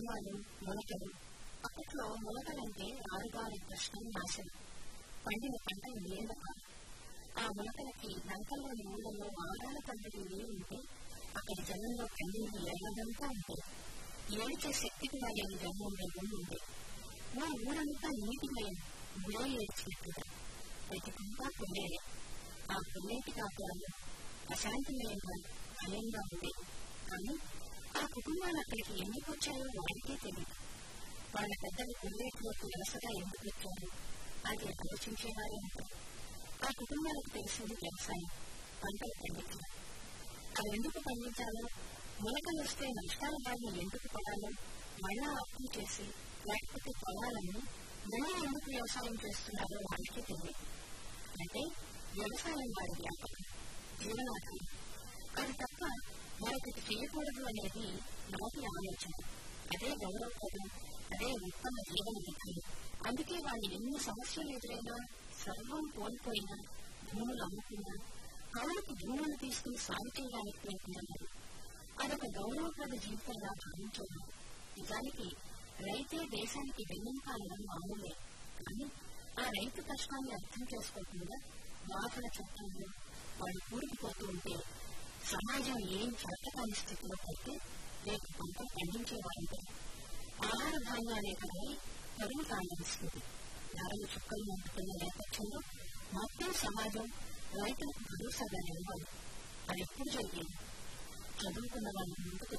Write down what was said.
గ్రామాలు మొలకలు అప్పట్లో మొలకలంటే ఆరుగాలి కష్టం నాశనం పండిన పంట నియందక ఆ మొలకలకి లంకల్లోని ఊళ్ళలో ఆదాల పంటలు ఏ ఉంటే అక్కడ జనంలో పండింది ఎర్రదంతా ఉంటే ఏడిచే శక్తి కూడా లేని జనం ఉండే ఊళ్ళు ఉండే మా ఊరంతా నీటిమయం గురే ఏడ్చినట్టుగా ప్రతికంతా కొల్లేరే ఆ కొల్లేటి కాపురాలు అశాంతిమయంగా భయంగా ఉండేవి కానీ ఆ కుటుంబాలు అక్కడికి ఎందుకు వచ్చాయో వారికే తెలియదు వాళ్ళ పెద్దలు కొల్లేటిలోకి వలసగా ఎందుకు వచ్చారు అది ఆలోచించేవారే ఉంటారు ఆ కుటుంబాలకు తెలిసింది వ్యవసాయం పంటలు పండించడం అవి ఎందుకు పండించాలో మొలకలు వస్తే నష్టాల బారిన ఎందుకు పడాలో మళ్ళా అప్పులు చేసి లేకపోతే పొలాలను మళ్ళీ ఎందుకు వ్యవసాయం చేస్తున్నారో వాళ్ళకి తెలియదు అంటే వ్యవసాయం వారి వ్యాపకం జీవనాధారం అది తప్ప మరొకటి చేయకూడదు అనేది నోటి ఆలోచన అదే గౌరవప్రదం అదే ఉత్తమ జీవన విధానం అందుకే వాళ్ళు ఎన్ని సమస్యలు ఎదురైనా సర్వం కోల్పోయినా భూములు అమ్ముకున్నా కవులకు భూములు తీసుకుని సాగు చేయడానికి ప్రయత్నిస్తున్నారు అదొక గౌరవప్రద జీవితంగా భావించారు నిజానికి రైతే దేశానికి వెన్నుంకాలడం మామూలే కానీ ఆ రైతు కష్టాన్ని అర్థం చేసుకోకుండా బాధల చట్టంలో వాడు కూరుకుపోతూ ఉంటే సమాజం ఏం చేతకాని స్థితిలో పడితే రేపు పంట పండించేవారంటే ఆహార ధాన్యాలే కదా కరువు తాండవిస్తుంది ధరలు చుక్కలు ఉంటున్న నేపథ్యంలో మొత్తం సమాజం రైతులకు భరోసాగా నిలవాలి అది ఎప్పుడు జరిగేది చదువుకున్న వాళ్ళు ముందుకు